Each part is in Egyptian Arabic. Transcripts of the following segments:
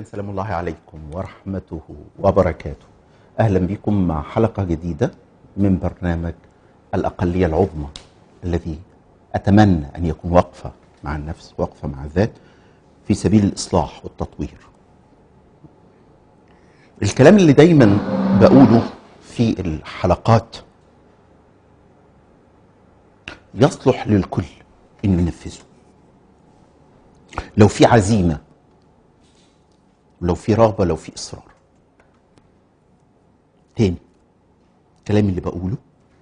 سلام الله عليكم ورحمته وبركاته اهلا بكم مع حلقه جديده من برنامج الاقليه العظمى الذي اتمنى ان يكون وقفه مع النفس وقفه مع الذات في سبيل الاصلاح والتطوير الكلام اللي دايما بقوله في الحلقات يصلح للكل انه ينفذه لو في عزيمه لو في رغبه لو في اصرار تاني الكلام اللي بقوله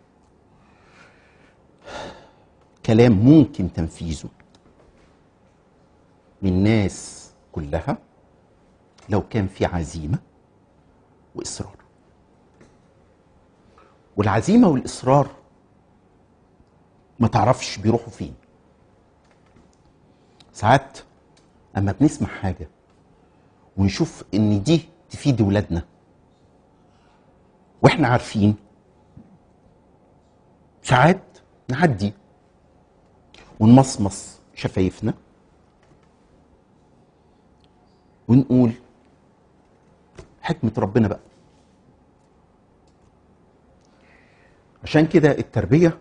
كلام ممكن تنفيذه من الناس كلها لو كان في عزيمه واصرار والعزيمه والاصرار ما تعرفش بيروحوا فين ساعات اما بنسمع حاجه ونشوف ان دي تفيد ولادنا واحنا عارفين ساعات نعدي ونمصمص شفايفنا ونقول حكمة ربنا بقى عشان كده التربية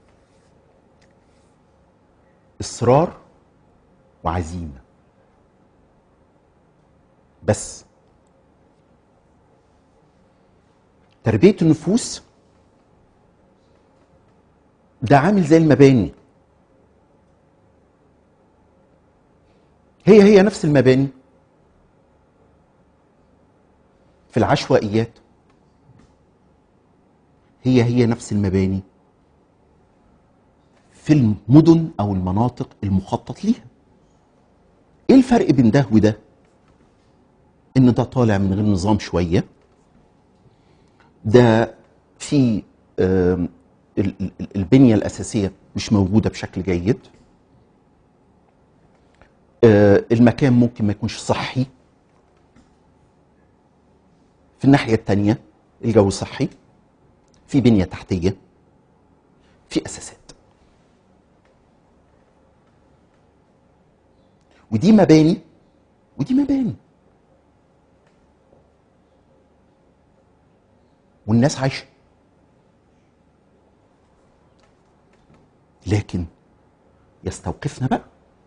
إصرار وعزيمة بس تربية النفوس ده عامل زي المباني هي هي نفس المباني في العشوائيات هي هي نفس المباني في المدن او المناطق المخطط ليها ايه الفرق بين ده وده ان ده طالع من غير نظام شويه ده في آم، ال- ال- البنيه الاساسيه مش موجوده بشكل جيد آه، المكان ممكن ما يكونش صحي في الناحيه الثانيه الجو صحي في بنيه تحتيه في اساسات ودي مباني ودي مباني والناس عايشه لكن يستوقفنا بقى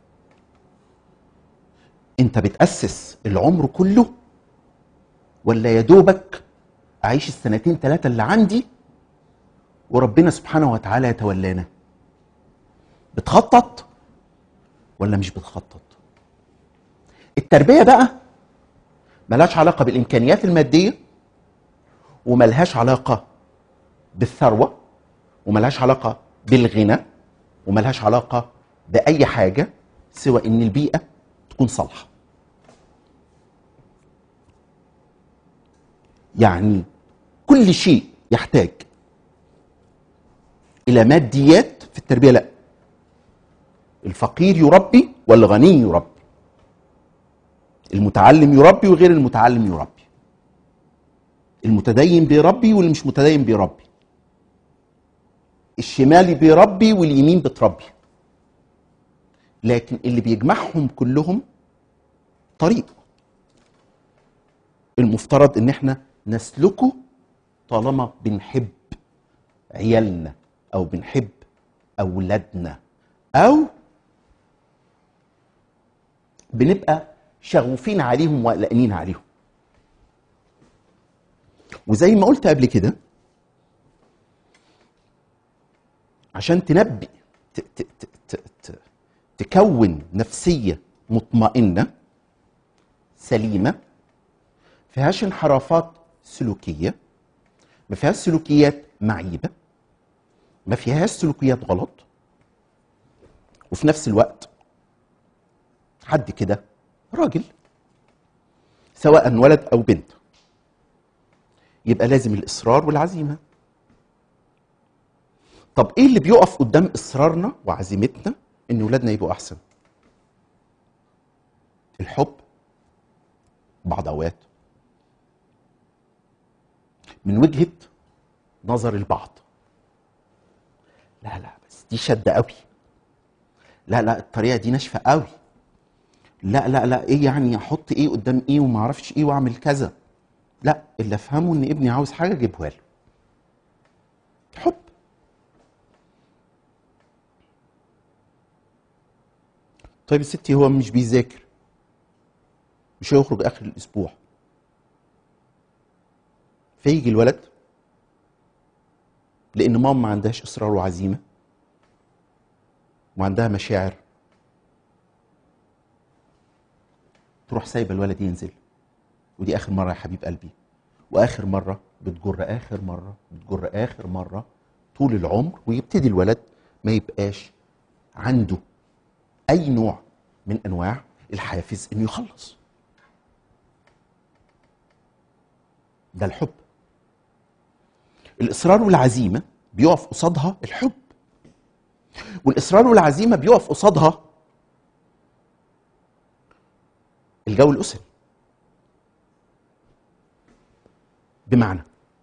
انت بتاسس العمر كله ولا يا دوبك اعيش السنتين ثلاثه اللي عندي وربنا سبحانه وتعالى يتولانا بتخطط ولا مش بتخطط التربيه بقى ملهاش علاقه بالامكانيات الماديه وملهاش علاقه بالثروه وملهاش علاقه بالغنى وملهاش علاقه باي حاجه سوى ان البيئه تكون صالحه يعني كل شيء يحتاج الى ماديات في التربيه لا الفقير يربي والغني يربي المتعلم يربي وغير المتعلم يربي المتدين بيربي واللي مش متدين بيربي الشمالي بيربي واليمين بتربي لكن اللي بيجمعهم كلهم طريق المفترض ان احنا نسلكه طالما بنحب عيالنا او بنحب اولادنا او بنبقى شغوفين عليهم وقلقانين عليهم وزي ما قلت قبل كده عشان تنبي ت ت ت ت ت تكون نفسية مطمئنة سليمة فيهاش انحرافات سلوكية ما فيهاش سلوكيات معيبة ما فيهاش سلوكيات غلط وفي نفس الوقت حد كده راجل سواء ولد أو بنت يبقى لازم الإصرار والعزيمة طب ايه اللي بيقف قدام اصرارنا وعزيمتنا ان ولادنا يبقوا احسن الحب بعض اوقات من وجهه نظر البعض لا لا بس دي شده قوي لا لا الطريقه دي ناشفه قوي لا لا لا ايه يعني احط ايه قدام ايه وما اعرفش ايه واعمل كذا لا اللي افهمه ان ابني عاوز حاجه اجيبها له حب طيب يا ستي هو مش بيذاكر مش هيخرج اخر الاسبوع فيجي الولد لان ماما ما عندهاش اصرار وعزيمه وعندها مشاعر تروح سايبه الولد ينزل ودي اخر مره يا حبيب قلبي واخر مره بتجر اخر مره بتجر اخر مره طول العمر ويبتدي الولد ما يبقاش عنده اي نوع من انواع الحافز انه يخلص ده الحب الاصرار والعزيمه بيقف قصادها الحب والاصرار والعزيمه بيقف قصادها الجو الاسري بمعنى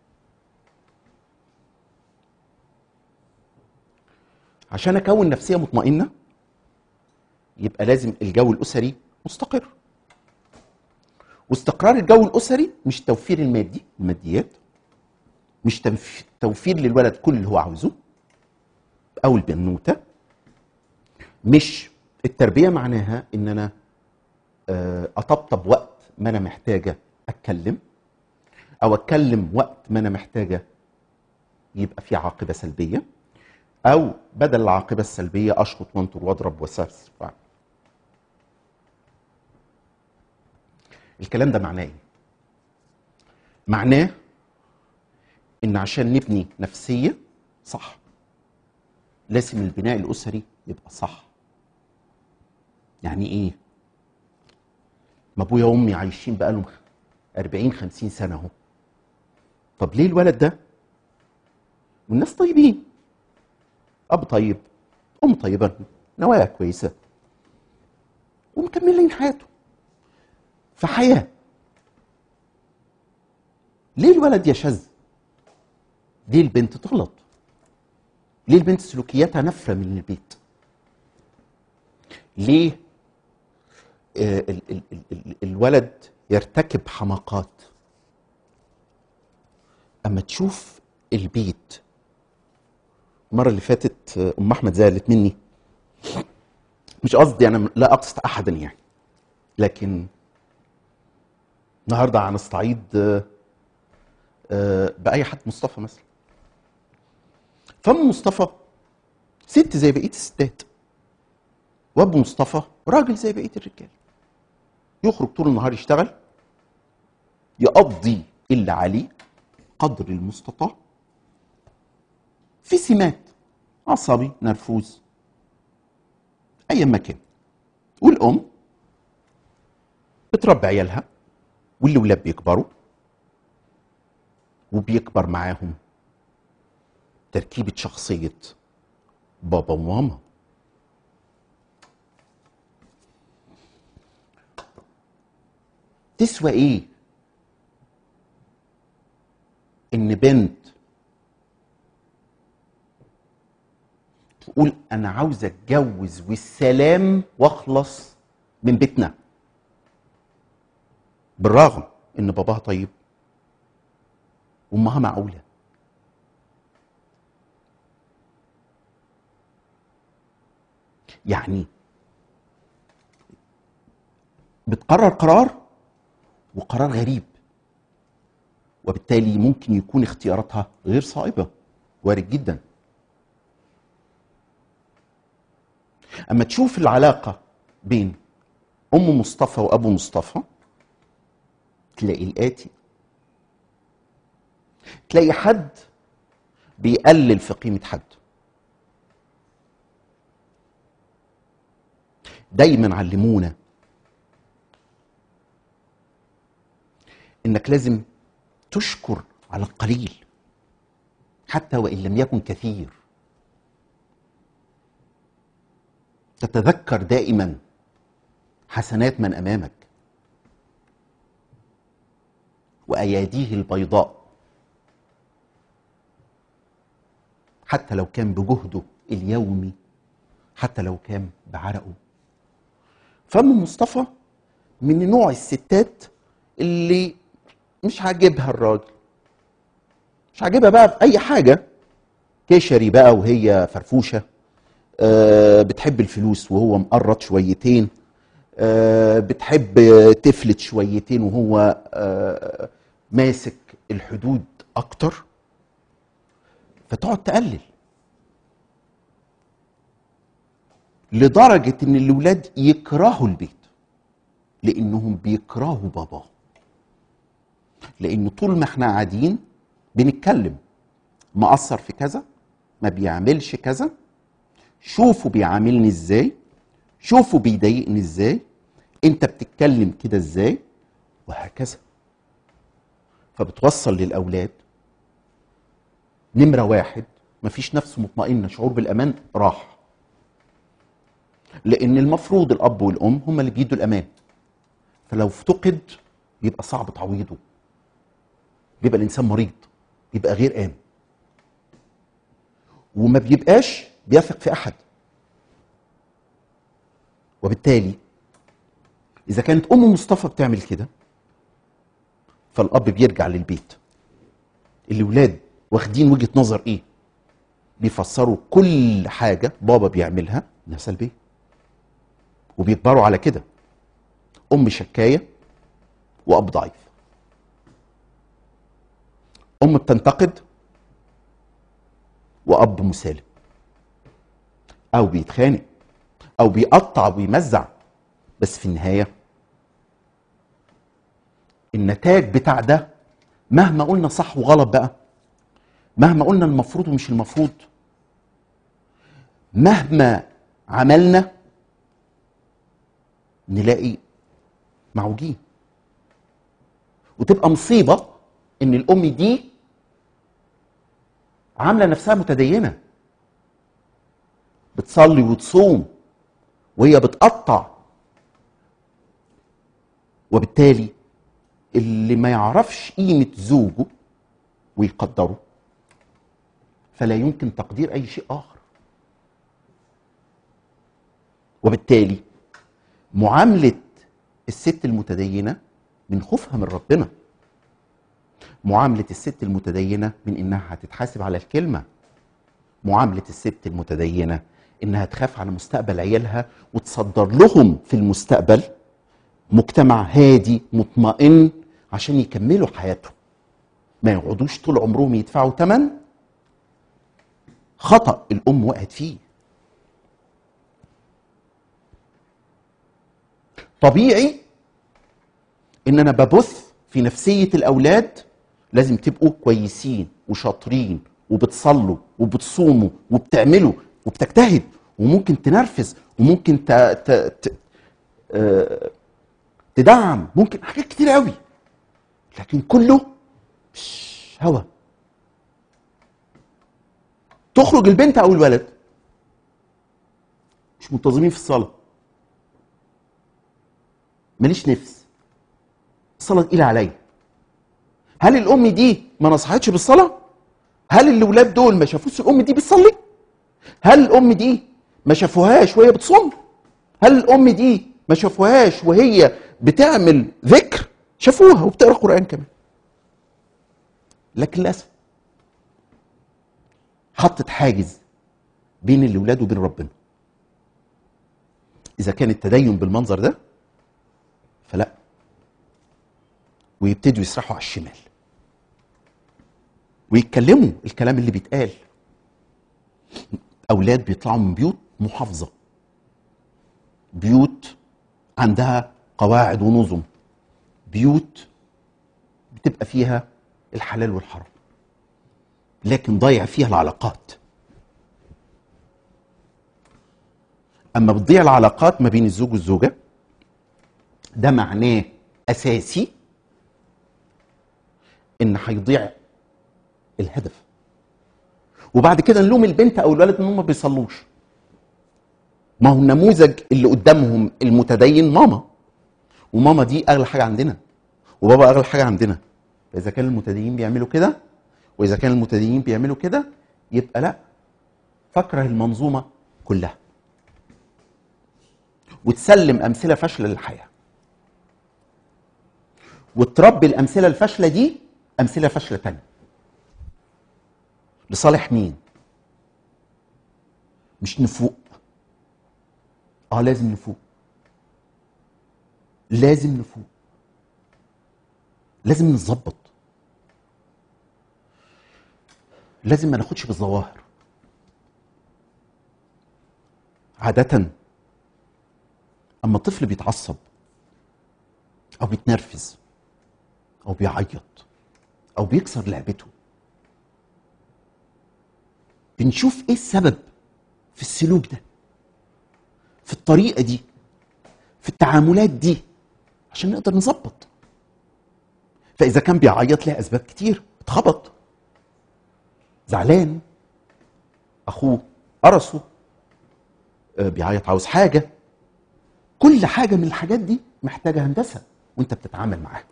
عشان اكون نفسيه مطمئنه يبقى لازم الجو الاسري مستقر واستقرار الجو الاسري مش توفير المادي الماديات مش تنف- توفير للولد كل اللي هو عاوزه او البنوته مش التربيه معناها ان انا آه، اطبطب وقت ما انا محتاجه اتكلم او اتكلم وقت ما انا محتاجه يبقى في عاقبه سلبيه او بدل العاقبه السلبيه اشخط وانطر واضرب واسرس الكلام ده معناه ايه معناه ان عشان نبني نفسيه صح لازم البناء الاسري يبقى صح يعني ايه ما ابويا وامي عايشين بقالهم 40 50 سنه اهو طب ليه الولد ده والناس طيبين اب طيب ام طيبه نوايا كويسه ومكملين حياته في حياه ليه الولد يشذ ليه البنت تغلط ليه البنت سلوكياتها نفره من البيت ليه آه، ال- ال- ال- ال- الولد يرتكب حماقات اما تشوف البيت المره اللي فاتت آه، ام احمد زعلت مني مش قصدي انا لا اقصد احدا يعني لكن النهارده هنستعيد آه، آه، باي حد مصطفى مثلا فام مصطفى ست زي بقيه الستات وابو مصطفى راجل زي بقيه الرجال يخرج طول النهار يشتغل يقضي اللي عليه قدر المستطاع في سمات عصبي نرفوز ايا ما كان والام بتربي عيالها والولاد بيكبروا وبيكبر معاهم تركيبة شخصية بابا وماما تسوى ايه ان بنت تقول انا عاوزه اتجوز والسلام واخلص من بيتنا بالرغم ان باباها طيب وامها معقوله يعني بتقرر قرار وقرار غريب وبالتالي ممكن يكون اختياراتها غير صائبه وارد جدا اما تشوف العلاقه بين ام مصطفى وابو مصطفى تلاقي الاتي تلاقي حد بيقلل في قيمه حد دايما علمونا انك لازم تشكر على القليل حتى وان لم يكن كثير تتذكر دائما حسنات من امامك واياديه البيضاء حتى لو كان بجهده اليومي حتى لو كان بعرقه فام مصطفى من نوع الستات اللي مش عاجبها الراجل مش عاجبها بقى في اي حاجه كشري بقى وهي فرفوشه آه، بتحب الفلوس وهو مقرط شويتين آه، بتحب تفلت شويتين وهو آه، ماسك الحدود اكتر فتقعد تقلل لدرجة ان الولاد يكرهوا البيت لانهم بيكرهوا باباه لان طول ما احنا قاعدين بنتكلم مقصر في كذا ما بيعملش كذا شوفوا بيعاملني ازاي شوفوا بيضايقني ازاي انت بتتكلم كده ازاي وهكذا فبتوصل للاولاد نمره واحد مفيش نفس مطمئنه شعور بالامان راح لان المفروض الاب والام هم اللي بيدوا الامان فلو افتقد يبقى صعب تعويضه بيبقى الانسان مريض بيبقى غير امن وما بيبقاش بيثق في احد وبالتالي اذا كانت ام مصطفى بتعمل كده فالاب بيرجع للبيت الاولاد واخدين وجهه نظر ايه بيفسروا كل حاجه بابا بيعملها انها سلبيه وبيكبروا على كده ام شكايه واب ضعيف ام بتنتقد واب مسالم او بيتخانق او بيقطع ويمزع بس في النهايه النتاج بتاع ده مهما قلنا صح وغلط بقى مهما قلنا المفروض ومش المفروض مهما عملنا نلاقي معوجين وتبقى مصيبه ان الام دي عامله نفسها متدينه بتصلي وتصوم وهي بتقطع وبالتالي اللي ما يعرفش قيمه زوجه ويقدره فلا يمكن تقدير اي شيء اخر وبالتالي معامله الست المتدينه من خوفها من ربنا معامله الست المتدينه من انها هتتحاسب على الكلمه معامله الست المتدينه انها تخاف على مستقبل عيالها وتصدر لهم في المستقبل مجتمع هادي مطمئن عشان يكملوا حياتهم ما يقعدوش طول عمرهم يدفعوا ثمن خطأ الأم وقعت فيه طبيعي ان انا ببث في نفسيه الاولاد لازم تبقوا كويسين وشاطرين وبتصلوا وبتصوموا وبتعملوا وبتجتهد وممكن تنرفز وممكن ت... ت... ت... آه، تدعم ممكن حاجات كتير قوي لكن كله مش هوا تخرج البنت او الولد مش منتظمين في الصلاه ماليش نفس الصلاه تقيله عليا هل الام دي ما نصحتش بالصلاه هل الاولاد دول ما شافوش الام دي بتصلي هل الام دي ما شافوهاش وهي بتصوم هل الام دي ما شافوهاش وهي بتعمل ذكر شافوها وبتقرا قران كمان لكن للاسف حطت حاجز بين الاولاد وبين ربنا اذا كان التدين بالمنظر ده فلا ويبتدوا يسرحوا على الشمال ويتكلموا الكلام اللي بيتقال اولاد بيطلعوا من بيوت محافظه بيوت عندها قواعد ونظم بيوت بتبقى فيها الحلال والحرام لكن ضيع فيها العلاقات اما بتضيع العلاقات ما بين الزوج والزوجه ده معناه اساسي ان هيضيع الهدف وبعد كده نلوم البنت او الولد ان هم ما بيصلوش ما هو النموذج اللي قدامهم المتدين ماما وماما دي اغلى حاجه عندنا وبابا اغلى حاجه عندنا فاذا كان المتدينين بيعملوا كده واذا كان المتدينين بيعملوا كده يبقى لا فاكره المنظومه كلها وتسلم امثله فاشله للحياه وتربي الامثله الفاشله دي امثله فاشله تانية لصالح مين مش نفوق اه لازم نفوق لازم نفوق لازم نظبط لازم ما ناخدش بالظواهر عادة أما الطفل بيتعصب أو بيتنرفز أو بيعيط أو بيكسر لعبته بنشوف إيه السبب في السلوك ده في الطريقة دي في التعاملات دي عشان نقدر نظبط فإذا كان بيعيط ليه أسباب كتير اتخبط زعلان أخوه قرصه آه، بيعيط عاوز حاجة كل حاجة من الحاجات دي محتاجة هندسة وانت بتتعامل معاها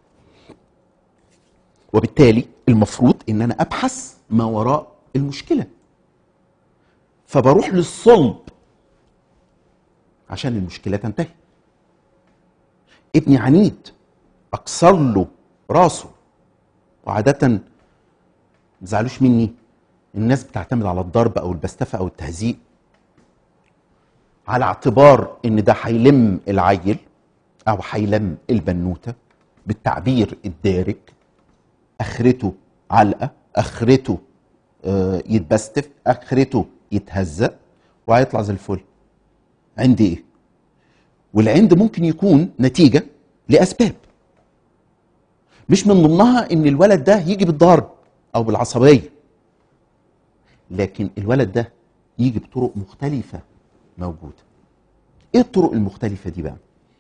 وبالتالي المفروض ان انا ابحث ما وراء المشكلة فبروح للصلب عشان المشكلة تنتهي ابني عنيد اكسر له راسه وعادة ما تزعلوش مني الناس بتعتمد على الضرب او البستفة او التهزيء على اعتبار ان ده هيلم العيل او هيلم البنوته بالتعبير الدارج اخرته علقه اخرته آه، يتبستف اخرته يتهزق وهيطلع زي الفل عندي ايه والعند ممكن يكون نتيجه لاسباب مش من ضمنها ان الولد ده يجي بالضرب او بالعصبيه لكن الولد ده يجي بطرق مختلفه موجوده ايه الطرق المختلفه دي بقى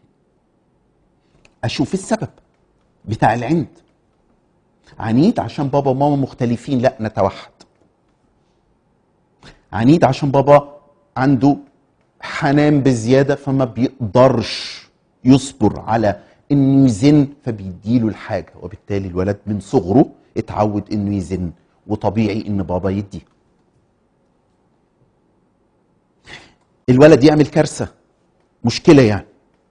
اشوف السبب بتاع العند عنيد عشان بابا وماما مختلفين لا نتوحد عنيد عشان بابا عنده حنان بزياده فما بيقدرش يصبر على انه يزن فبيديله الحاجه وبالتالي الولد من صغره اتعود انه يزن وطبيعي ان بابا يديه الولد يعمل كارثه مشكله يعني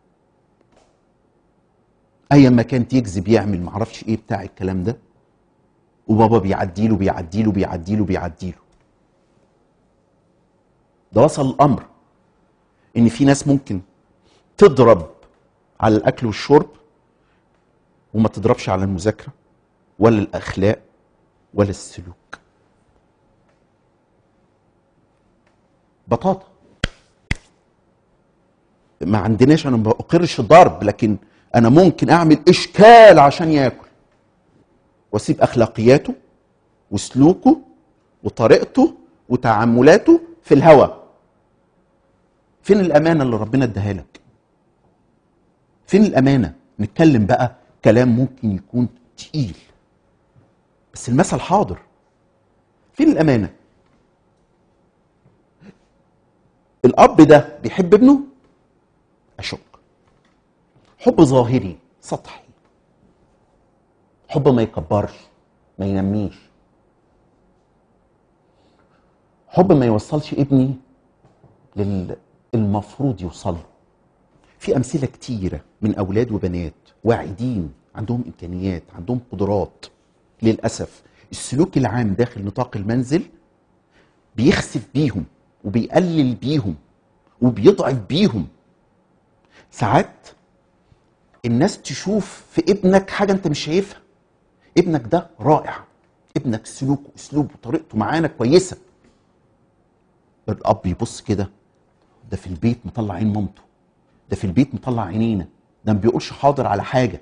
ايا ما كانت يكذب يعمل معرفش ايه بتاع الكلام ده وبابا بيعديله بيعديله بيعديله بيعديله ده وصل الامر ان في ناس ممكن تضرب على الاكل والشرب وما تضربش على المذاكره ولا الاخلاق ولا السلوك بطاطا ما عندناش انا ما بقرش الضرب لكن انا ممكن اعمل اشكال عشان ياكل واسيب اخلاقياته وسلوكه وطريقته وتعاملاته في الهوى فين الامانه اللي ربنا اداها لك فين الامانه نتكلم بقى كلام ممكن يكون تقيل بس المثل حاضر فين الامانه الاب ده بيحب ابنه اشك حب ظاهري سطحي حب ما يكبرش ما ينميش حب ما يوصلش ابني للمفروض يوصل له في امثله كتيره من اولاد وبنات واعدين عندهم امكانيات عندهم قدرات للاسف السلوك العام داخل نطاق المنزل بيخسف بيهم وبيقلل بيهم وبيضعف بيهم ساعات الناس تشوف في ابنك حاجه انت مش شايفها ابنك ده رائع ابنك سلوكه اسلوبه طريقته معانا كويسه الاب يبص كده ده في البيت مطلع عين مامته ده في البيت مطلع عينينا ده ما بيقولش حاضر على حاجه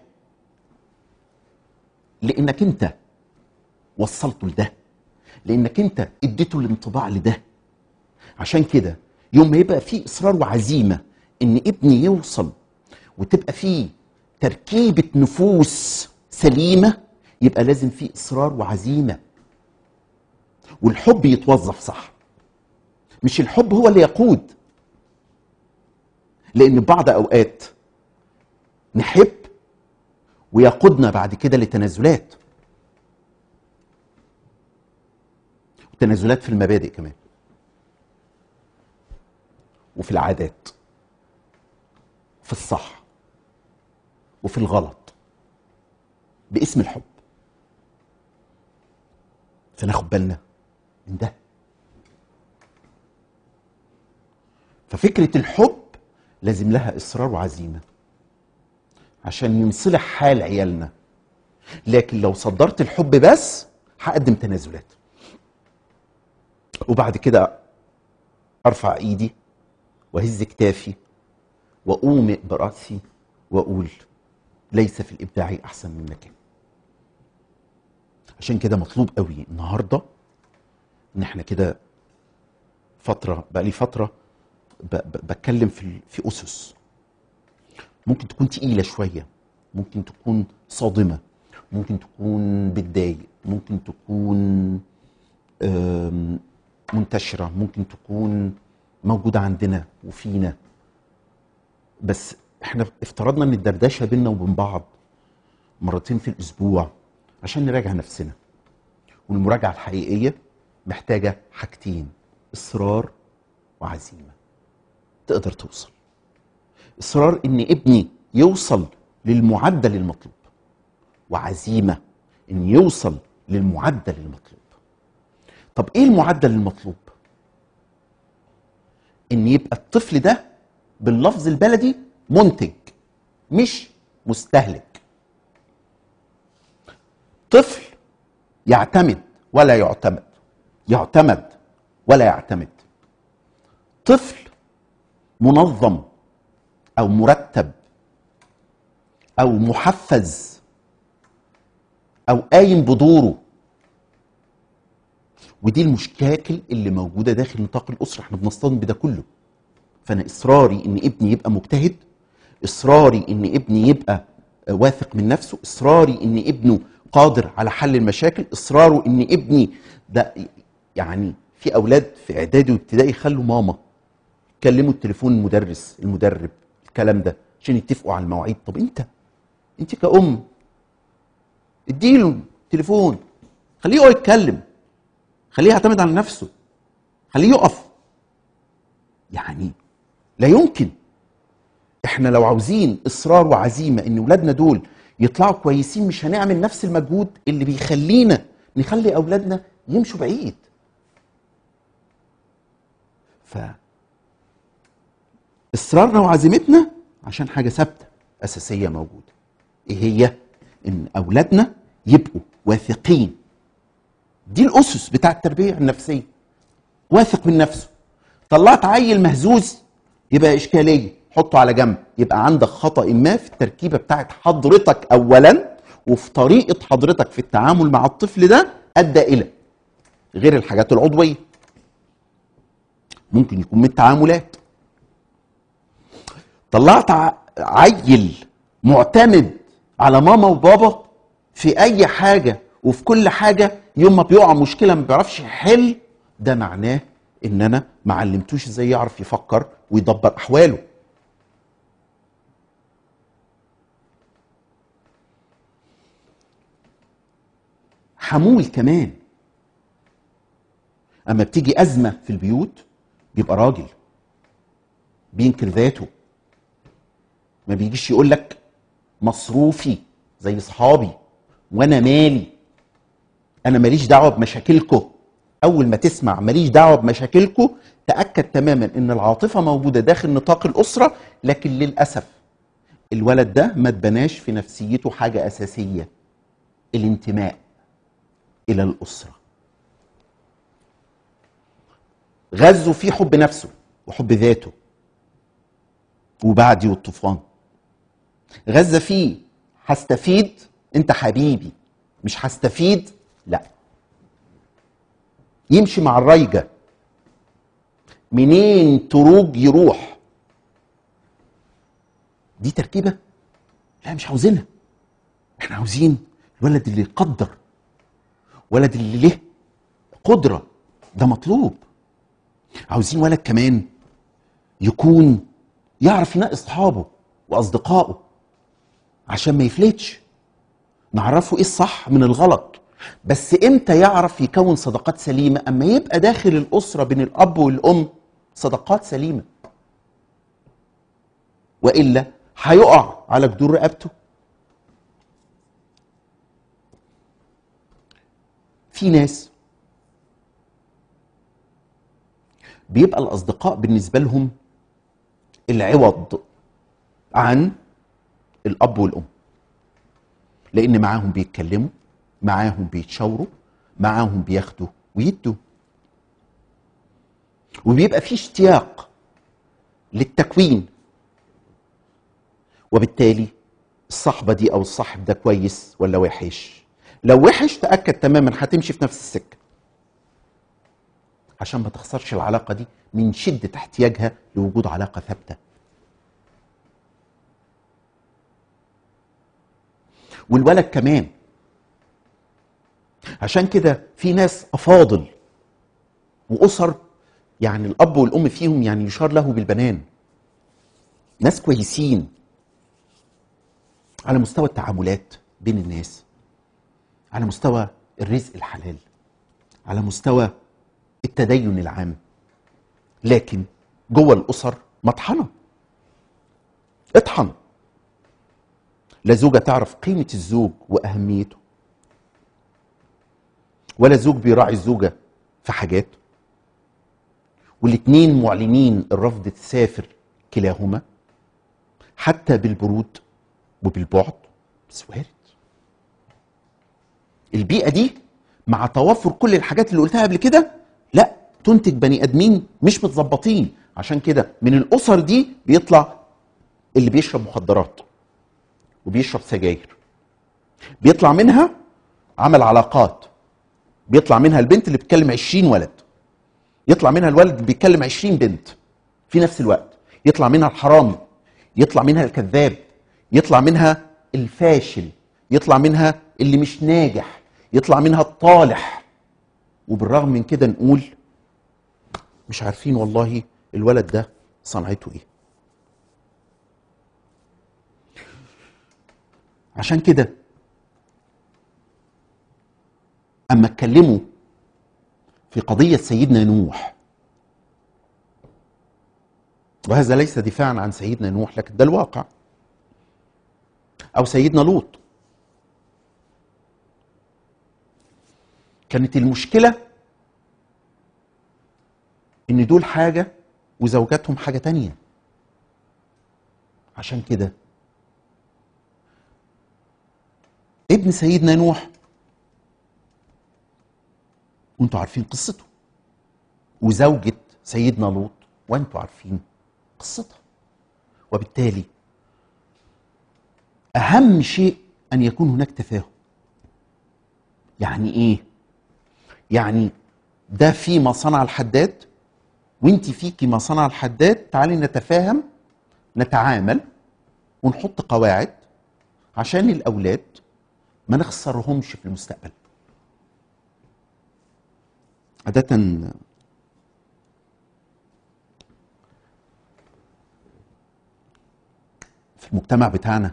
لانك انت وصلته لده لانك انت اديته الانطباع لده عشان كده يوم ما يبقى في اصرار وعزيمه ان ابني يوصل وتبقى فيه تركيبه نفوس سليمه يبقى لازم في اصرار وعزيمه والحب يتوظف صح مش الحب هو اللي يقود لان بعض اوقات نحب ويقودنا بعد كده لتنازلات تنازلات في المبادئ كمان وفي العادات في الصح وفي الغلط باسم الحب فناخد بالنا من ده ففكرة الحب لازم لها إصرار وعزيمة عشان ينصلح حال عيالنا لكن لو صدرت الحب بس هقدم تنازلات وبعد كده ارفع ايدي واهز كتافي واومئ براسي واقول ليس في الابداع احسن من مكان عشان كده مطلوب قوي النهارده ان احنا كده فتره بقى لي فتره ب- ب- بتكلم في في اسس ممكن تكون تقيله شويه ممكن تكون صادمه ممكن تكون بتضايق ممكن تكون آم، منتشره ممكن تكون موجوده عندنا وفينا بس احنا افترضنا ان الدردشه بينا وبين بعض مرتين في الاسبوع عشان نراجع نفسنا والمراجعه الحقيقيه محتاجه حاجتين اصرار وعزيمه تقدر توصل اصرار ان ابني يوصل للمعدل المطلوب وعزيمه ان يوصل للمعدل المطلوب طب ايه المعدل المطلوب ان يبقى الطفل ده باللفظ البلدي منتج مش مستهلك طفل يعتمد ولا يعتمد يعتمد ولا يعتمد طفل منظم او مرتب او محفز او قايم بدوره ودي المشاكل اللي موجوده داخل نطاق الاسره احنا بنصطدم بده كله فانا اصراري ان ابني يبقى مجتهد اصراري ان ابني يبقى واثق من نفسه اصراري ان ابنه قادر على حل المشاكل اصراره ان ابني ده يعني في اولاد في اعدادي وابتدائي خلوا ماما كلموا التليفون المدرس المدرب الكلام ده عشان يتفقوا على المواعيد طب انت انت كأم اديله تليفون خليه هو يتكلم خليه يعتمد على نفسه خليه يقف يعني لا يمكن احنا لو عاوزين اصرار وعزيمه ان ولادنا دول يطلعوا كويسين مش هنعمل نفس المجهود اللي بيخلينا نخلي اولادنا يمشوا بعيد ف اصرارنا وعزيمتنا عشان حاجه ثابته اساسيه موجوده ايه هي ان اولادنا يبقوا واثقين دي الاسس بتاع التربيه النفسيه واثق من نفسه طلعت عيل مهزوز يبقى اشكاليه حطه على جنب يبقى عندك خطا ما في التركيبه بتاعت حضرتك اولا وفي طريقه حضرتك في التعامل مع الطفل ده ادى الى غير الحاجات العضويه ممكن يكون من التعاملات طلعت ع- عيل معتمد على ماما وبابا في اي حاجه وفي كل حاجه يوم ما بيقع مشكله ما بيعرفش يحل ده معناه ان انا ما علمتوش ازاي يعرف يفكر ويدبر احواله حمول كمان اما بتيجي ازمه في البيوت بيبقى راجل بينكر ذاته ما بيجيش يقول لك مصروفي زي اصحابي وانا مالي انا ماليش دعوه بمشاكلكم اول ما تسمع ماليش دعوه بمشاكلكم تاكد تماما ان العاطفه موجوده داخل نطاق الاسره لكن للاسف الولد ده ما اتبناش في نفسيته حاجه اساسيه الانتماء الى الاسره غزوا فيه حب نفسه وحب ذاته وبعدي والطوفان غزة فيه هستفيد انت حبيبي مش هستفيد لا يمشي مع الريجة منين تروج يروح دي تركيبة لا مش عاوزينها احنا عاوزين الولد اللي يقدر ولد اللي له قدرة ده مطلوب عاوزين ولد كمان يكون يعرف ينقي اصحابه واصدقائه عشان ما يفلتش نعرفه ايه الصح من الغلط بس امتى يعرف يكون صداقات سليمه اما يبقى داخل الاسره بين الاب والام صداقات سليمه والا هيقع على جدور رقبته في ناس بيبقى الاصدقاء بالنسبه لهم العوض عن الاب والام لان معاهم بيتكلموا معاهم بيتشاوروا معاهم بياخدوا ويدوا وبيبقى في اشتياق للتكوين وبالتالي الصحبه دي او الصاحب ده كويس ولا وحش لو وحش تاكد تماما هتمشي في نفس السكه عشان ما تخسرش العلاقه دي من شده احتياجها لوجود علاقه ثابته والولد كمان عشان كده في ناس افاضل واسر يعني الاب والام فيهم يعني يشار له بالبنان ناس كويسين على مستوى التعاملات بين الناس على مستوى الرزق الحلال على مستوى التدين العام لكن جوه الاسر مطحنه اطحن لا زوجه تعرف قيمه الزوج واهميته ولا زوج بيراعي الزوجه في حاجات والاتنين معلنين الرفض تسافر كلاهما حتى بالبرود وبالبعد بس وارد البيئه دي مع توفر كل الحاجات اللي قلتها قبل كده لا تنتج بني ادمين مش متظبطين عشان كده من الاسر دي بيطلع اللي بيشرب مخدرات وبيشرب سجاير بيطلع منها عمل علاقات بيطلع منها البنت اللي بتكلم 20 ولد يطلع منها الولد اللي بيتكلم 20 بنت في نفس الوقت يطلع منها الحرامي يطلع منها الكذاب يطلع منها الفاشل يطلع منها اللي مش ناجح يطلع منها الطالح وبالرغم من كده نقول مش عارفين والله الولد ده صنعته ايه عشان كده اما اتكلموا في قضيه سيدنا نوح وهذا ليس دفاعا عن سيدنا نوح لكن ده الواقع او سيدنا لوط كانت المشكله ان دول حاجه وزوجاتهم حاجه تانية عشان كده ابن سيدنا نوح وانتوا عارفين قصته وزوجة سيدنا لوط وانتوا عارفين قصتها وبالتالي اهم شيء ان يكون هناك تفاهم يعني ايه يعني ده في ما صنع الحداد وانت فيكي ما صنع الحداد تعالي نتفاهم نتعامل ونحط قواعد عشان الاولاد ما نخسرهمش في المستقبل عادة في المجتمع بتاعنا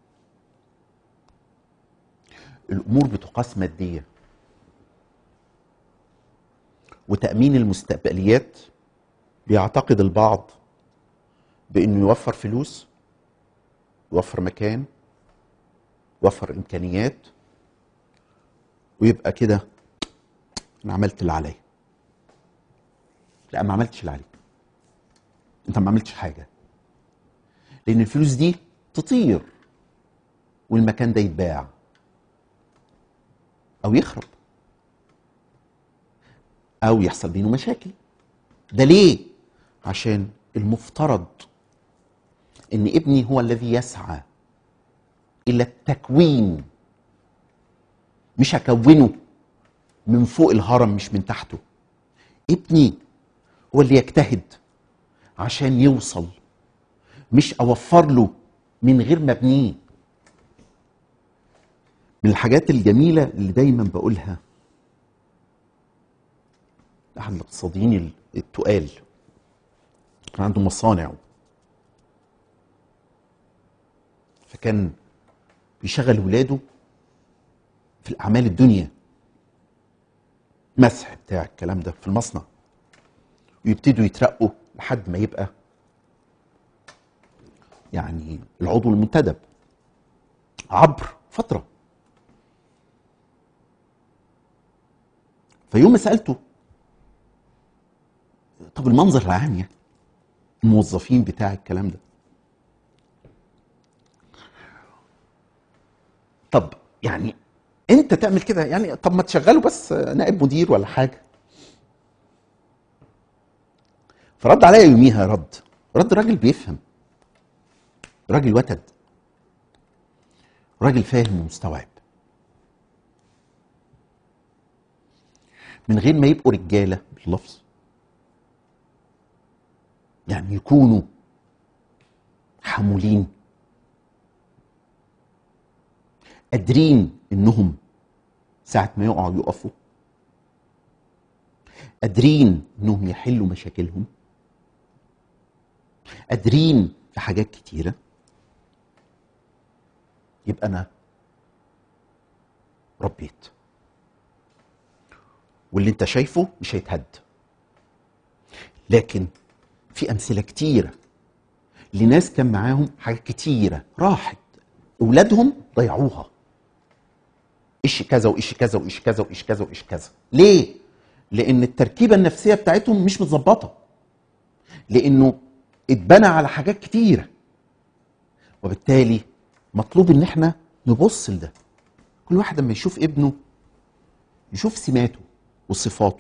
الامور بتقاس ماديه وتامين المستقبليات بيعتقد البعض بانه يوفر فلوس يوفر مكان يوفر امكانيات ويبقى كده انا عملت اللي عليا لا ما عملتش اللي عليك انت ما عملتش حاجه لان الفلوس دي تطير والمكان ده يتباع او يخرب او يحصل بينه مشاكل ده ليه عشان المفترض ان ابني هو الذي يسعى الى التكوين مش هكونه من فوق الهرم مش من تحته ابني هو اللي يجتهد عشان يوصل مش اوفر له من غير ما ابنيه من الحاجات الجميله اللي دايما بقولها احد الاقتصاديين التقال كان عنده مصانع فكان بيشغل ولاده في الاعمال الدنيا مسح بتاع الكلام ده في المصنع ويبتدوا يترقوا لحد ما يبقى يعني العضو المنتدب عبر فتره فيوم ما سالته طب المنظر العام يعني الموظفين بتاع الكلام ده طب يعني انت تعمل كده يعني طب ما تشغله بس نائب مدير ولا حاجه فرد عليا يوميها رد رد راجل بيفهم راجل وتد راجل فاهم ومستوعب من غير ما يبقوا رجاله باللفظ يعني يكونوا حمولين قادرين انهم ساعة ما يقعوا يقفوا قادرين انهم يحلوا مشاكلهم قادرين في حاجات كتيرة يبقى انا ربيت واللي انت شايفه مش هيتهد لكن في امثله كتيره لناس كان معاهم حاجات كتيره راحت اولادهم ضيعوها ايش كذا وايش كذا وايش كذا وايش كذا وايش كذا ليه لان التركيبه النفسيه بتاعتهم مش متظبطه لانه اتبنى على حاجات كتيره وبالتالي مطلوب ان احنا نبص لده كل واحد لما يشوف ابنه يشوف سماته وصفاته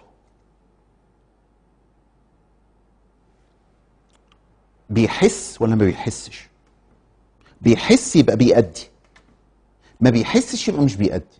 بيحس ولا ما بيحسش بيحس يبقى بيأدي ما بيحسش يبقى مش بيأدي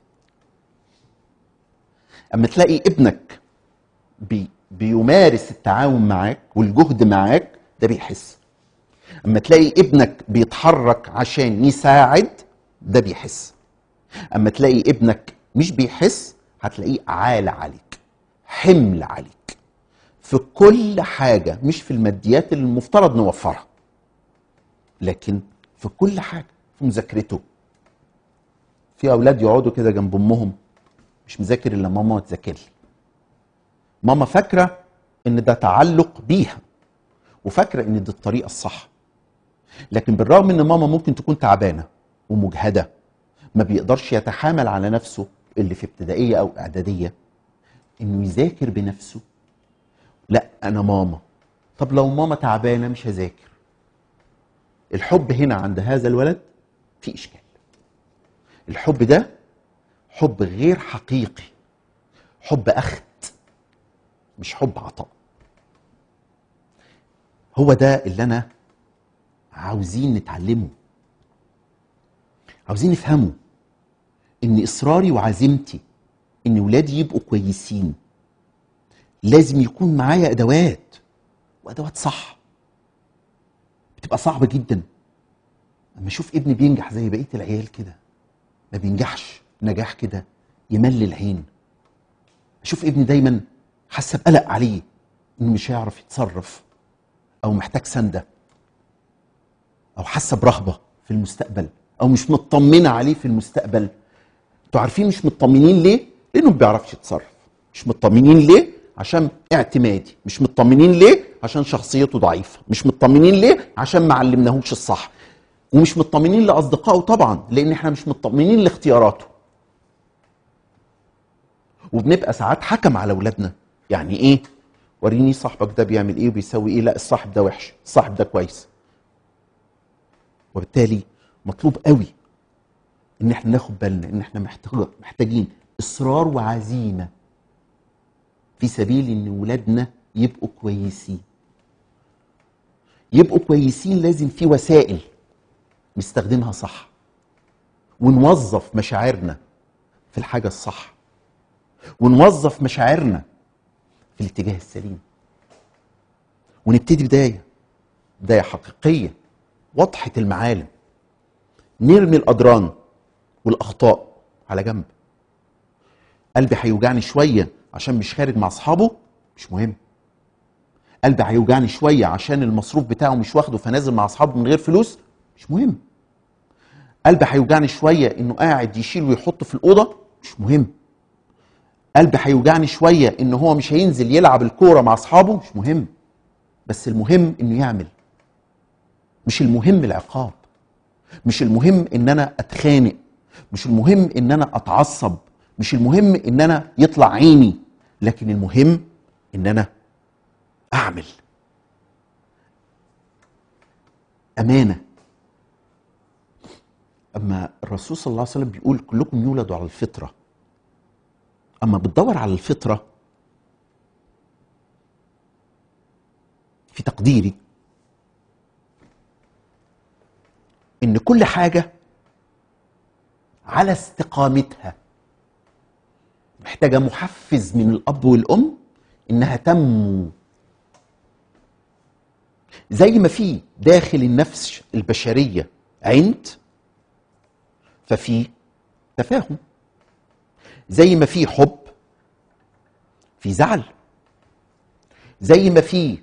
اما تلاقي ابنك بي بيمارس التعاون معاك والجهد معاك ده بيحس اما تلاقي ابنك بيتحرك عشان يساعد ده بيحس اما تلاقي ابنك مش بيحس هتلاقيه عالة عليك حمل عليك في كل حاجة مش في الماديات اللي المفترض نوفرها لكن في كل حاجة في مذاكرته في أولاد يقعدوا كده جنب أمهم مش مذاكر إلا ماما تذاكر لي ماما فاكرة إن ده تعلق بيها وفاكرة إن دي الطريقة الصح لكن بالرغم إن ماما ممكن تكون تعبانة ومجهدة ما بيقدرش يتحامل على نفسه اللي في ابتدائية أو إعدادية إنه يذاكر بنفسه لا انا ماما طب لو ماما تعبانه مش هذاكر الحب هنا عند هذا الولد في اشكال الحب ده حب غير حقيقي حب اخت مش حب عطاء هو ده اللي انا عاوزين نتعلمه عاوزين نفهمه ان اصراري وعزيمتي ان ولادي يبقوا كويسين لازم يكون معايا ادوات وادوات صح بتبقى صعبه جدا اما اشوف ابني بينجح زي بقيه العيال كده ما بينجحش نجاح كده يمل العين اشوف ابني دايما حاسه بقلق عليه انه مش هيعرف يتصرف او محتاج سنده او حاسه برهبه في المستقبل او مش مطمنه عليه في المستقبل انتوا عارفين مش مطمنين ليه لانه ما بيعرفش يتصرف مش مطمنين ليه عشان اعتمادي مش مطمنين ليه عشان شخصيته ضعيفه مش مطمنين ليه عشان ما علمناهوش الصح ومش مطمنين لاصدقائه طبعا لان احنا مش مطمنين لاختياراته وبنبقى ساعات حكم على اولادنا يعني ايه وريني صاحبك ده بيعمل ايه وبيسوي ايه لا الصاحب ده وحش الصاحب ده كويس وبالتالي مطلوب قوي ان احنا ناخد بالنا ان احنا محتاج محتاجين اصرار وعزيمه في سبيل ان ولادنا يبقوا كويسين يبقوا كويسين لازم في وسائل نستخدمها صح ونوظف مشاعرنا في الحاجة الصح ونوظف مشاعرنا في الاتجاه السليم ونبتدي بداية بداية حقيقية واضحة المعالم نرمي الأدران والأخطاء على جنب قلبي هيوجعني شوية عشان مش خارج مع أصحابه مش مهم قلبي هيوجعني شوية عشان المصروف بتاعه مش واخده فنازل مع أصحابه من غير فلوس مش مهم قلبي هيوجعني شوية إنه قاعد يشيل ويحط في الأوضة مش مهم قلبي هيوجعني شوية إن هو مش هينزل يلعب الكورة مع أصحابه مش مهم بس المهم إنه يعمل مش المهم العقاب مش المهم ان انا اتخانق مش المهم ان انا اتعصب مش المهم ان انا يطلع عيني لكن المهم ان انا اعمل امانه اما الرسول صلى الله عليه وسلم بيقول كلكم يولد على الفطره اما بتدور على الفطره في تقديري ان كل حاجه على استقامتها محتاجه محفز من الاب والام انها تنمو زي ما في داخل النفس البشريه عند ففي تفاهم زي ما في حب في زعل زي ما في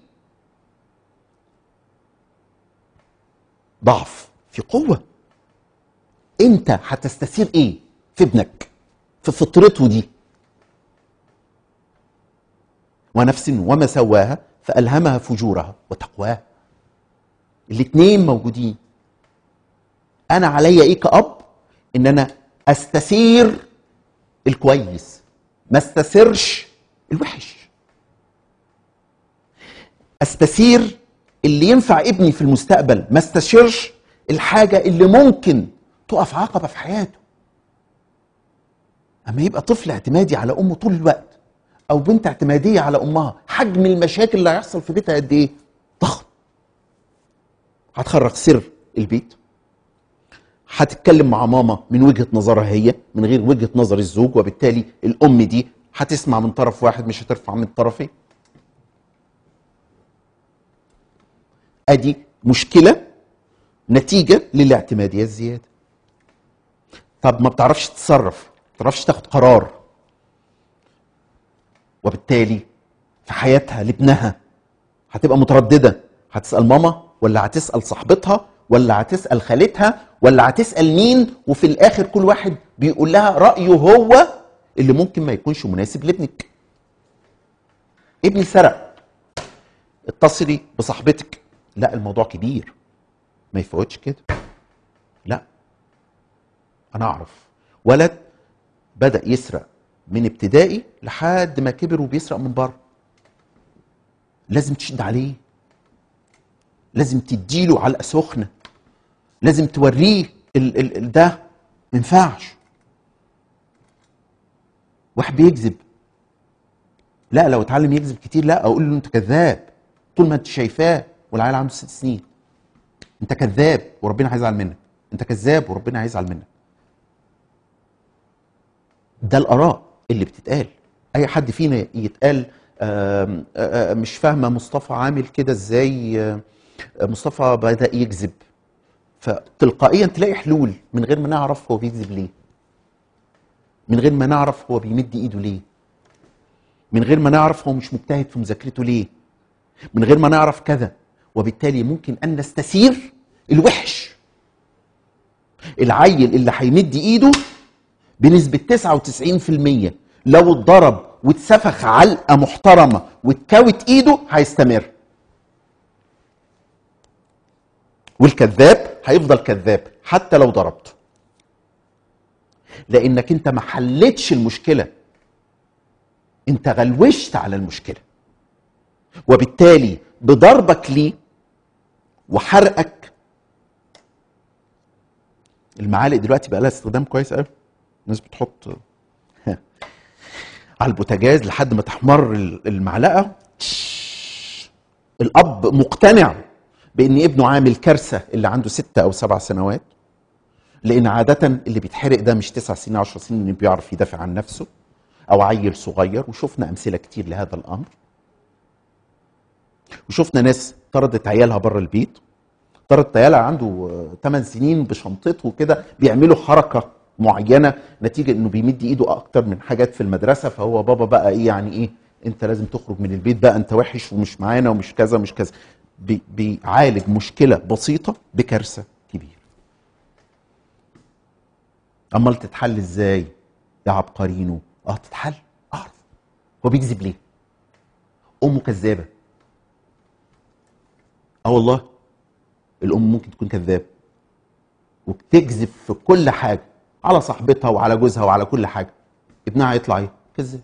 ضعف في قوة انت هتستثير ايه في ابنك في فطرته دي ونفس وما سواها فألهمها فجورها وتقواها الاتنين موجودين انا عليا ايه كأب ان انا استثير الكويس ما استثيرش الوحش استثير اللي ينفع ابني في المستقبل ما استشيرش الحاجة اللي ممكن تقف عقبة في حياته أما يبقى طفل اعتمادي على أمه طول الوقت أو بنت اعتمادية على أمها حجم المشاكل اللي هيحصل في بيتها قد إيه؟ ضخم هتخرج سر البيت هتتكلم مع ماما من وجهة نظرها هي من غير وجهة نظر الزوج وبالتالي الأم دي هتسمع من طرف واحد مش هترفع من طرفين ادي مشكله نتيجه للاعتماديه الزياده طب ما بتعرفش تتصرف ما بتعرفش تاخد قرار وبالتالي في حياتها لابنها هتبقى متردده هتسال ماما ولا هتسال صاحبتها ولا هتسال خالتها ولا هتسال مين وفي الاخر كل واحد بيقول لها رايه هو اللي ممكن ما يكونش مناسب لابنك ابني سرق اتصلي بصاحبتك لا الموضوع كبير ما يفوتش كده لا انا اعرف ولد بدا يسرق من ابتدائي لحد ما كبر وبيسرق من بره لازم تشد عليه لازم تديله علقه سخنه لازم توريه ال ال ال ده ما ينفعش واحد بيكذب لا لو اتعلم يكذب كتير لا اقول له انت كذاب طول ما انت شايفاه والعيل عنده ست سنين انت كذاب وربنا هيزعل منك انت كذاب وربنا هيزعل منك ده الاراء اللي بتتقال اي حد فينا يتقال آم، آم، مش فاهمه مصطفى عامل كده ازاي آم، مصطفى بدا يكذب فتلقائيا تلاقي حلول من غير ما نعرف هو بيكذب ليه من غير ما نعرف هو بيمد ايده ليه من غير ما نعرف هو مش مجتهد في مذاكرته ليه من غير ما نعرف كذا وبالتالي ممكن ان نستثير الوحش العيل اللي هيمد ايده بنسبة 99% لو اتضرب واتسفخ علقة محترمة واتكوت ايده هيستمر والكذاب هيفضل كذاب حتى لو ضربته لانك انت ما حلتش المشكلة انت غلوشت على المشكلة وبالتالي بضربك ليه وحرقك المعالق دلوقتي بقى لها استخدام كويس قوي الناس بتحط على البوتاجاز لحد ما تحمر المعلقه الاب مقتنع بان ابنه عامل كارثه اللي عنده ستة او سبع سنوات لان عاده اللي بيتحرق ده مش تسع سنين عشر سنين اللي بيعرف يدافع عن نفسه او عيل صغير وشفنا امثله كتير لهذا الامر وشفنا ناس طردت عيالها بره البيت طردت عيالها عنده 8 سنين بشنطته كده بيعملوا حركه معينه نتيجه انه بيمد ايده اكتر من حاجات في المدرسه فهو بابا بقى ايه يعني ايه انت لازم تخرج من البيت بقى انت وحش ومش معانا ومش كذا ومش كذا بي بيعالج مشكله بسيطه بكارثه كبيره امال تتحل ازاي يا عبقرينو اه تتحل اعرف هو بيكذب ليه امه كذابه اه والله الام ممكن تكون كذاب وبتكذب في كل حاجه على صاحبتها وعلى جوزها وعلى كل حاجه ابنها هيطلع ايه كذاب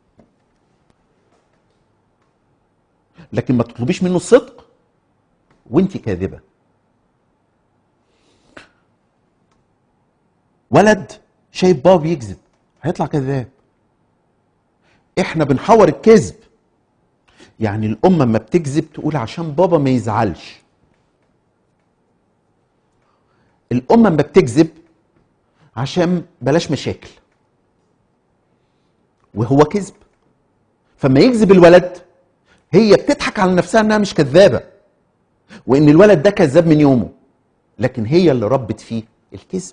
لكن ما تطلبيش منه الصدق وانت كاذبه ولد شايف بابا بيكذب هيطلع كذاب احنا بنحور الكذب يعني الام لما بتكذب تقول عشان بابا ما يزعلش الام لما بتكذب عشان بلاش مشاكل وهو كذب فما يكذب الولد هي بتضحك على نفسها انها مش كذابه وان الولد ده كذاب من يومه لكن هي اللي ربت فيه الكذب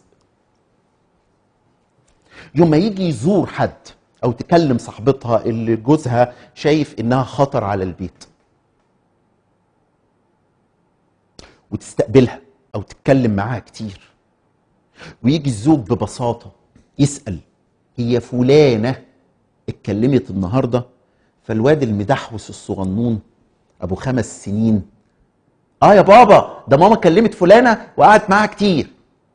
يوم ما يجي يزور حد او تكلم صاحبتها اللي جوزها شايف انها خطر على البيت وتستقبلها او تتكلم معاها كتير ويجي الزوج ببساطه يسال هي فلانه اتكلمت النهارده فالواد المدحوس الصغنون ابو خمس سنين اه يا بابا ده ماما كلمت فلانه وقعدت معاها كتير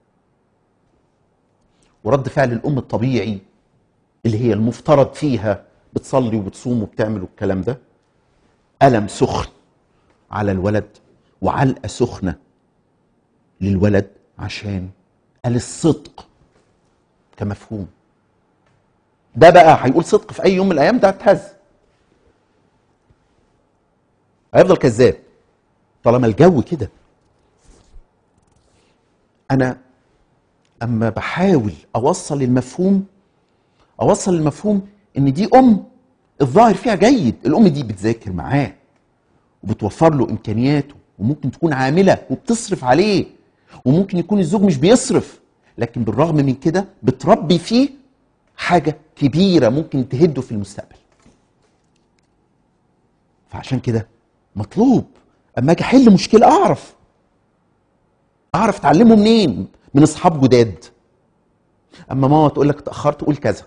ورد فعل الام الطبيعي اللي هي المفترض فيها بتصلي وبتصوم وبتعمل الكلام ده ألم سخن على الولد وعلقة سخنة للولد عشان قال الصدق كمفهوم ده بقى هيقول صدق في أي يوم من الأيام ده هتهز هيفضل كذاب طالما الجو كده أنا أما بحاول أوصل المفهوم اوصل المفهوم ان دي ام الظاهر فيها جيد الام دي بتذاكر معاه وبتوفر له امكانياته وممكن تكون عامله وبتصرف عليه وممكن يكون الزوج مش بيصرف لكن بالرغم من كده بتربي فيه حاجه كبيره ممكن تهده في المستقبل فعشان كده مطلوب اما اجي احل مشكله اعرف اعرف اتعلمه منين من اصحاب جداد اما ماما تقول لك اتاخرت قول كذا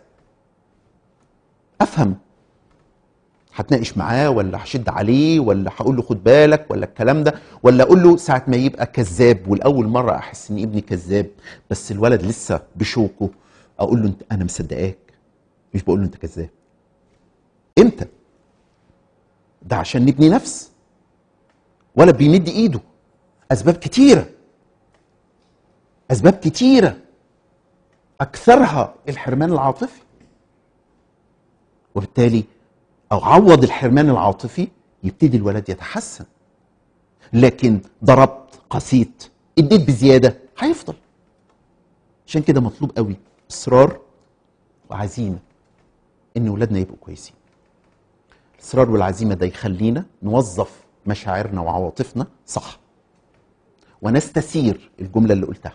افهم هتناقش معاه ولا هشد عليه ولا هقول له خد بالك ولا الكلام ده ولا اقول له ساعه ما يبقى كذاب والاول مره احس ان ابني كذاب بس الولد لسه بشوكه اقول له انت انا مصدقاك مش بقول له انت كذاب امتى ده عشان نبني نفس ولا بيمد ايده اسباب كتيره اسباب كتيره اكثرها الحرمان العاطفي وبالتالي او عوض الحرمان العاطفي يبتدي الولد يتحسن لكن ضربت قسيت اديت بزياده هيفضل عشان كده مطلوب قوي اصرار وعزيمه ان ولادنا يبقوا كويسين الاصرار والعزيمه ده يخلينا نوظف مشاعرنا وعواطفنا صح ونستثير الجمله اللي قلتها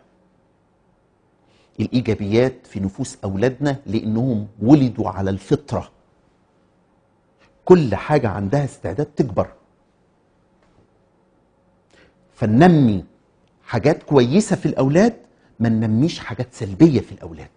الايجابيات في نفوس اولادنا لانهم ولدوا على الفطره كل حاجه عندها استعداد تكبر فننمي حاجات كويسه في الاولاد ما ننميش حاجات سلبيه في الاولاد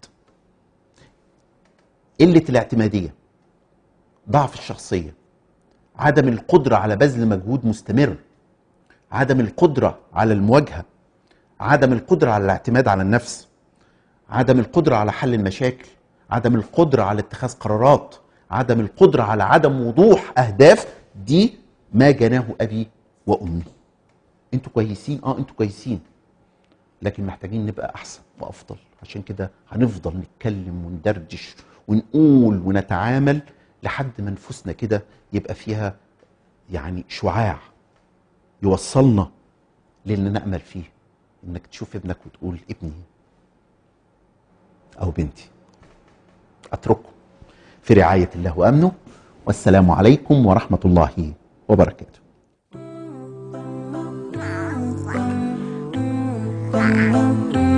قله الاعتماديه ضعف الشخصيه عدم القدره على بذل مجهود مستمر عدم القدره على المواجهه عدم القدره على الاعتماد على النفس عدم القدره على حل المشاكل عدم القدره على اتخاذ قرارات عدم القدره على عدم وضوح اهداف دي ما جناه ابي وامي انتوا كويسين اه انتوا كويسين لكن محتاجين نبقى احسن وافضل عشان كده هنفضل نتكلم وندردش ونقول ونتعامل لحد ما نفوسنا كده يبقى فيها يعني شعاع يوصلنا للي نامل فيه انك تشوف ابنك وتقول ابني او بنتي اترككم في رعايه الله وامنه والسلام عليكم ورحمه الله وبركاته Thank you.